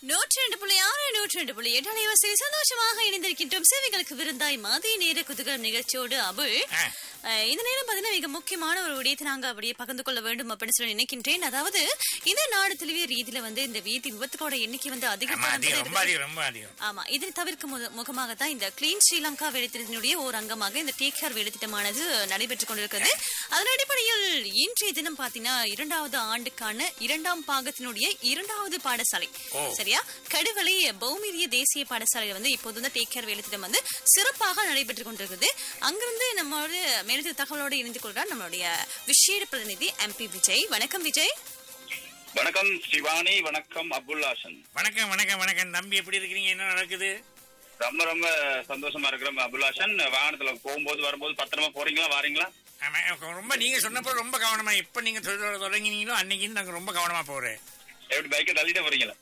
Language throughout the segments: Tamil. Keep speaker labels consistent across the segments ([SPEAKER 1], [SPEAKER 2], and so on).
[SPEAKER 1] நூற்றி ரெண்டு புள்ளி ஆறு நூற்றி ரெண்டு புள்ளி எட்டு அலைவரிசை சந்தோஷமாக இணைந்திருக்கின்றோம் சேவைகளுக்கு விருந்தாய் மதிய நேர குதுகல் நிகழ்ச்சியோடு அபுல்
[SPEAKER 2] ஆ.
[SPEAKER 1] அஹ், இந்த நேரம் பார்த்தீங்கன்னா மிக முக்கியமான ஒரு விடயத்தை நாங்க அப்படியே பகிர்ந்து கொள்ள வேண்டும் அப்படின்னு சொல்லி நினைக்கின்றேன் அதாவது இந்த நாடு தழுவிய ரீதியில வந்து இந்த வீதி விபத்துக்களோட எண்ணிக்கை வந்து
[SPEAKER 2] ஆமா அதிகம் ரொம்ப
[SPEAKER 1] அதிகரித்து
[SPEAKER 2] அதிகம் ரொம்ப அதிகம்
[SPEAKER 1] ஆமா இதனை தவிர்க்கும் முக- முகமாக தான் இந்த கிளீன் ஸ்ரீலங்கா வேலைத்திட்டத்தினுடைய ஒரு அங்கமாக இந்த டேக் கேர் வேலைத்திட்டமானது நடைபெற்றுக் கொண்டிருக்கிறது அதன் அடிப்படையில் இன்றைய தினம் பாத்தீங்கன்னா இரண்டாவது ஆண்டுக்கான இரண்டாம் பாகத்தினுடைய இரண்டாவது பாடசாலை
[SPEAKER 2] ஓ.
[SPEAKER 1] சரியா கடுவலை பௌமிரிய தேசிய பாடசாலையில் வந்து இப்போது வந்து டேக் கேர் வேலைத்திட்டம் வந்து சிறப்பாக நடைபெற்றுக் கொண்டிருக்கிறது அங்கிருந்து நம்மளோட மேலதிக தகவலோடு இணைந்து கொள்கிறார் நம்மளுடைய விசேட பிரதிநிதி எம்பி விஜய் வணக்கம் விஜய்
[SPEAKER 3] வணக்கம் சிவானி வணக்கம் அபுல்லாசன்
[SPEAKER 2] வணக்கம் வணக்கம் வணக்கம் தம்பி எப்படி இருக்கிறீங்க என்ன நடக்குது
[SPEAKER 3] ரொம்ப ரொம்ப சந்தோஷமா இருக்கிறோம் அபுல்லாசன் வாகனத்துல போகும்போது வரும்போது பத்திரமா போறீங்களா வாரீங்களா
[SPEAKER 2] ஆமா, ரொம்ப நீங்க சொன்னப்போ ரொம்ப கவனமா இப்ப நீங்க தொழிலோட தொடங்கினீங்களோ அன்னைக்கு நாங்க ரொம்ப கவனமா போறேன்
[SPEAKER 3] எப்படி பைக்கை தள்ளிட்டே போறீங்களா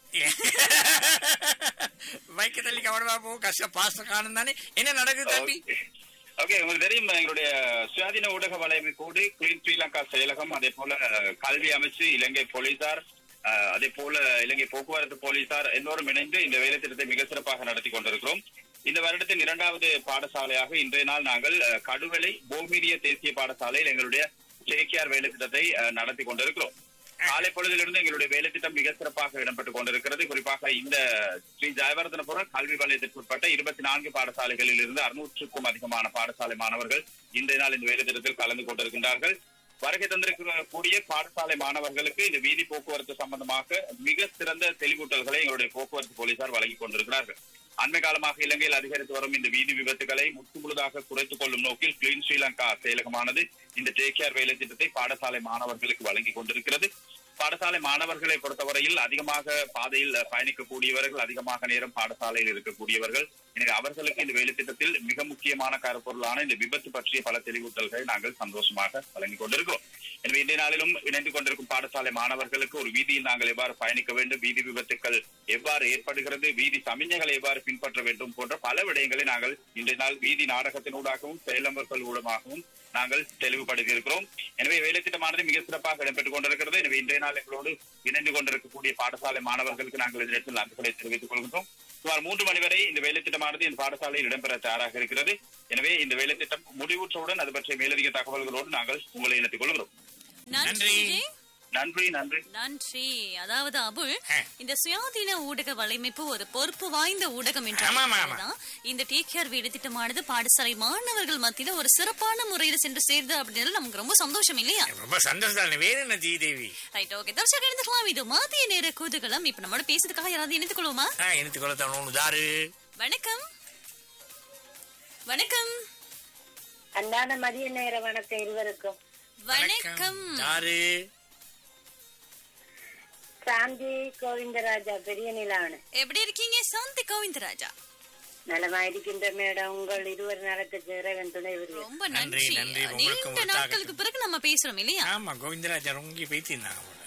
[SPEAKER 2] பைக்கை தள்ளி கவனமா போ கஷ்டம் பாச காணும் தானே என்ன நடக்குது தம்பி
[SPEAKER 3] ஓகே உங்களுக்கு தெரியும் எங்களுடைய சுயாதீன ஊடக வலையமைப்போடு கிளீன் ஸ்ரீலங்கா செயலகம் அதே போல அஹ், கல்வி அமைச்சு இலங்கை போலீசார் அஹ், அதே போல இலங்கை போக்குவரத்து போலீசார் எல்லோரும் இணைந்து இந்த வேலை திட்டத்தை மிக சிறப்பாக நடத்தி கொண்டிருக்கிறோம் இந்த வருடத்தின் இரண்டாவது பாடசாலையாக இன்றைய நாள் நாங்கள் அஹ், கடுவலை போமீரிய தேசிய பாடசாலையில் எங்களுடைய கேகேஆர் வேலை திட்டத்தை அஹ், நடத்தி கொண்டிருக்கிறோம் காலை பொழுதிலிருந்து எங்களுடைய வேலை திட்டம் மிக சிறப்பாக இடம்பெற்றுக் கொண்டிருக்கிறது குறிப்பாக இந்த ஸ்ரீ ஜெயவர்தனபுரம் கல்வி வலயத்திற்குட்பட்ட இருபத்தி நான்கு பாடசாலைகளில் இருந்து அறுநூற்றுக்கும் அதிகமான பாடசாலை மாணவர்கள் இன்றைய நாள் இந்த வேலை திட்டத்தில் கலந்து கொண்டிருக்கின்றார்கள் வருகை தந்திருக்கக்கூடிய பாடசாலை மாணவர்களுக்கு இந்த வீதி போக்குவரத்து சம்பந்தமாக மிக சிறந்த தெளிவூட்டல்களை எங்களுடைய போக்குவரத்து போலீசார் வழங்கிக் கொண்டிருக்கிறார்கள் அண்மை காலமாக இலங்கையில் அதிகரித்து வரும் இந்த வீதி விபத்துகளை முற்று முழுதாக குறைத்துக் கொள்ளும் நோக்கில் கிளீன் ஸ்ரீலங்கா செயலகமானது இந்த டேக் வேலை திட்டத்தை பாடசாலை மாணவர்களுக்கு வழங்கிக் கொண்டிருக்கிறது பாடசாலை மாணவர்களை பொறுத்தவரையில் அதிகமாக பாதையில் பயணிக்கக்கூடியவர்கள் அதிகமாக நேரம் பாடசாலையில் இருக்கக்கூடியவர்கள் எனவே அவர்களுக்கு இந்த வேலை திட்டத்தில் மிக முக்கியமான கருப்பொருளான இந்த விபத்து பற்றிய பல தெளிவூட்டல்களை நாங்கள் சந்தோஷமாக வழங்கிக் கொண்டிருக்கிறோம் எனவே இன்றைய நாளிலும் இணைந்து கொண்டிருக்கும் பாடசாலை மாணவர்களுக்கு ஒரு வீதியில் நாங்கள் எவ்வாறு பயணிக்க வேண்டும் வீதி விபத்துக்கள் எவ்வாறு ஏற்படுகிறது வீதி சமிஞ்சைகளை எவ்வாறு பின்பற்ற வேண்டும் போன்ற பல விடயங்களை நாங்கள் இன்றைய நாள் வீதி நாடகத்தினூடாகவும் செயலமர்கள் மூலமாகவும் நாங்கள் தெளிவுபடுத்தி இருக்கிறோம் எனவே வேலை திட்டமானது மிக சிறப்பாக இடம்பெற்றுக் கொண்டிருக்கிறது எனவே இன்றைய நாள் எங்களோடு இணைந்து கொண்டிருக்கக்கூடிய பாடசாலை மாணவர்களுக்கு நாங்கள் இந்த நேரத்தில் நன்றிகளை தெரிவித்துக் கொள்கின்றோம் சுமார் மூன்று மணி வரை இந்த வேலை திட்டமானது இந்த பாடசாலையில் இடம்பெற தயாராக இருக்கிறது எனவே இந்த வேலை திட்டம் முடிவுற்றவுடன் அது பற்றிய மேலதிக தகவல்களோடு நாங்கள் உங்களை இணைத்துக் கொள்கிறோம்
[SPEAKER 1] நன்றி
[SPEAKER 2] நன்றி.
[SPEAKER 1] விஜய்
[SPEAKER 3] நன்றி நன்றி
[SPEAKER 1] நன்றி அதாவது அபுல்
[SPEAKER 2] ஆ.
[SPEAKER 1] இந்த சுயாதீன ஊடக வலைமைப்பு ஒரு பொறுப்பு வாய்ந்த ஊடகம் என்ற
[SPEAKER 2] ஆமா, ஆமா, ஆமா.
[SPEAKER 1] அடிப்படையில்தான் இந்த டேக் கேர் வீடு திட்டமானது பாடசாலை மாணவர்கள் மத்தியில ஒரு சிறப்பான முறையில சென்று சேருது அப்படின்றது நமக்கு ரொம்ப சந்தோஷம் இல்லையா
[SPEAKER 2] ரொம்ப சந்தோஷம் தானே வேற என்ன ஜீதேவி
[SPEAKER 1] ரைட் ஓகே தர்ஷக இணைந்துக்கலாம் இது மதிய நேர கூதுகளம் இப்ப நம்மளோட பேசுறதுக்காக யாராவது இணைத்துக் கொள்வோமா
[SPEAKER 2] ஆ எனக்கு கொள்ள தவணு தாரு
[SPEAKER 1] வணக்கம் வணக்கம்
[SPEAKER 4] அன்றாட மதிய நேர வணக்கம் இருவருக்கும்
[SPEAKER 1] வணக்கம்
[SPEAKER 2] தாரு
[SPEAKER 4] சாந்தி கோவிந்தராஜா பெரிய நிலாவணு
[SPEAKER 1] எப்படி இருக்கீங்க சாந்தி கோவிந்தராஜா
[SPEAKER 4] நலமா இருக்கின்ற மேடம் உங்கள் இருவர் நலத்துக்கு இறைவன் துணை புரியும்
[SPEAKER 1] ரொம்ப
[SPEAKER 2] நன்றி,
[SPEAKER 1] நன்றி
[SPEAKER 2] நன்றி. உங்களுக்கும்
[SPEAKER 1] நீண்ட
[SPEAKER 2] ஒரு
[SPEAKER 1] நாட்களுக்கு பிறகு நம்ம பேசுறோம் இல்லையா
[SPEAKER 2] ஆமா கோவிந்தராஜா ரொங்கி பேத்திருந்தாங்க போல.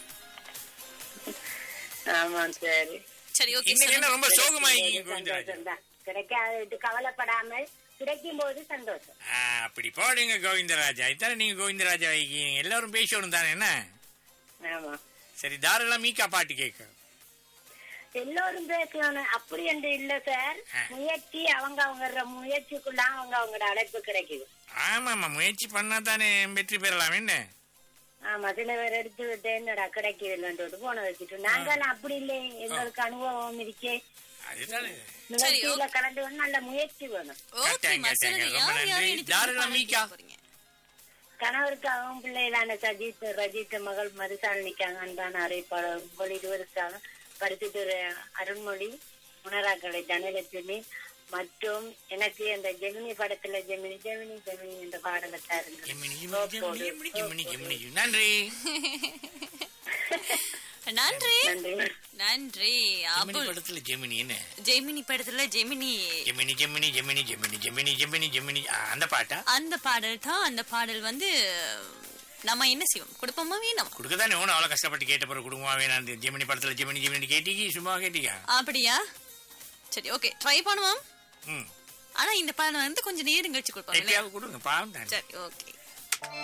[SPEAKER 4] ஆமா சரி
[SPEAKER 1] சரி ஓகே
[SPEAKER 2] இன்னைக்கு என்ன ரொம்ப சோகமாயிருக்கீங்க கோவிந்தராஜா
[SPEAKER 4] சந்தோஷம் கிடைக்காது கவலைப்படாமல் கிடைக்கும் போது சந்தோஷம்
[SPEAKER 2] ஆ, அப்படி போடுங்க கோவிந்தராஜா இதானே நீங்க கோவிந்தராஜா வைக்கீங்க எல்லாரும் பேசணும் தானே என்ன
[SPEAKER 4] ஆமா
[SPEAKER 2] சரி தாரெல்லாம் மீக்கா பாட்டு கேட்க
[SPEAKER 4] எல்லோரும் பேசணும் அப்படி என்று இல்ல சார்
[SPEAKER 2] ஆ.
[SPEAKER 4] முயற்சி அவங்க அவங்க முயற்சிக்குள்ள அவங்க அவங்களோட அழைப்பு கிடைக்குது
[SPEAKER 2] ஆமாமா முயற்சி பண்ணா தானே வெற்றி பெறலாம் என்ன
[SPEAKER 4] ஆமா சில பேர் எடுத்து விட்டு என்னடா கிடைக்கவில்லைன்றது போன வச்சுட்டு நாங்கள் அப்படி இல்லை எங்களுக்கு அனுபவம் இருக்கே
[SPEAKER 2] அதுதானே
[SPEAKER 4] நிகழ்ச்சியில கலந்து கொண்டு நல்ல முயற்சி வேணும்
[SPEAKER 1] ஓகே
[SPEAKER 2] கேட்டாங்க,
[SPEAKER 1] மசரது
[SPEAKER 2] கேட்டாங்க. ரொம்ப
[SPEAKER 1] யார் யார்
[SPEAKER 2] நன்றி.
[SPEAKER 1] இணைத்துக்
[SPEAKER 2] தாராளமா
[SPEAKER 1] கொண்டு
[SPEAKER 2] மீக்கா.
[SPEAKER 1] பாடல் போறீங்க?
[SPEAKER 4] கணவருக்காகவும் பிள்ளைகளான சஜித் ரஜித் மகள் மதுசாலினிக்காக அன்பான அறைப்பாளர் உங்கள் இருவருக்காக பரிசுத்துறை அருண்மொழி உணராக்களை தனலட்சுமி மற்றும் எனக்கு அந்த ஜெமினி படத்துல ஜெமினி ஜெமினி ஜெமினி என்ற பாடலை தாருங்க
[SPEAKER 2] ஜெமினி, ஜெமினி, ஜெமினி, ஜெமினி, ஜெமினி, ஜெமினி. நன்றி
[SPEAKER 1] நன்றி
[SPEAKER 4] நன்றி
[SPEAKER 1] நன்றி
[SPEAKER 2] ஜெமினி
[SPEAKER 1] அபுல்
[SPEAKER 2] படத்துல ஜெமினி என்ன
[SPEAKER 1] ஜெமினி படத்துல ஜெமினி
[SPEAKER 2] ஜெமினி ஜெமினி ஜெமினி ஜெமினி ஜெமினி ஜெமினி ஜெமினி ஆ, அந்த பாட்டா
[SPEAKER 1] அந்த பாடல் தான் அந்த பாடல் வந்து நம்ம என்ன செய்வோம் கொடுப்போமா வேணாம்
[SPEAKER 2] கொடுக்கதானே ஒன்றும் அவ்வளோ கஷ்டப்பட்டு கேட்ட பிறகு குடும்பமா வேணாம் ஜெமினி படத்துல ஜெமினி ஜெமினி கேட்டீங்க சும்மா கேட்டீங்க
[SPEAKER 1] அப்படியா சரி ஓகே ட்ரை பண்ணுவோம்
[SPEAKER 2] ம்
[SPEAKER 1] ஆனா இந்த பாடல் வந்து கொஞ்சம் நேரம் கழிச்சு கொடுப்போம் இல்லையா
[SPEAKER 2] எப்பயாவது கொடுங்க பாவம் தானே
[SPEAKER 1] சரி ஓகே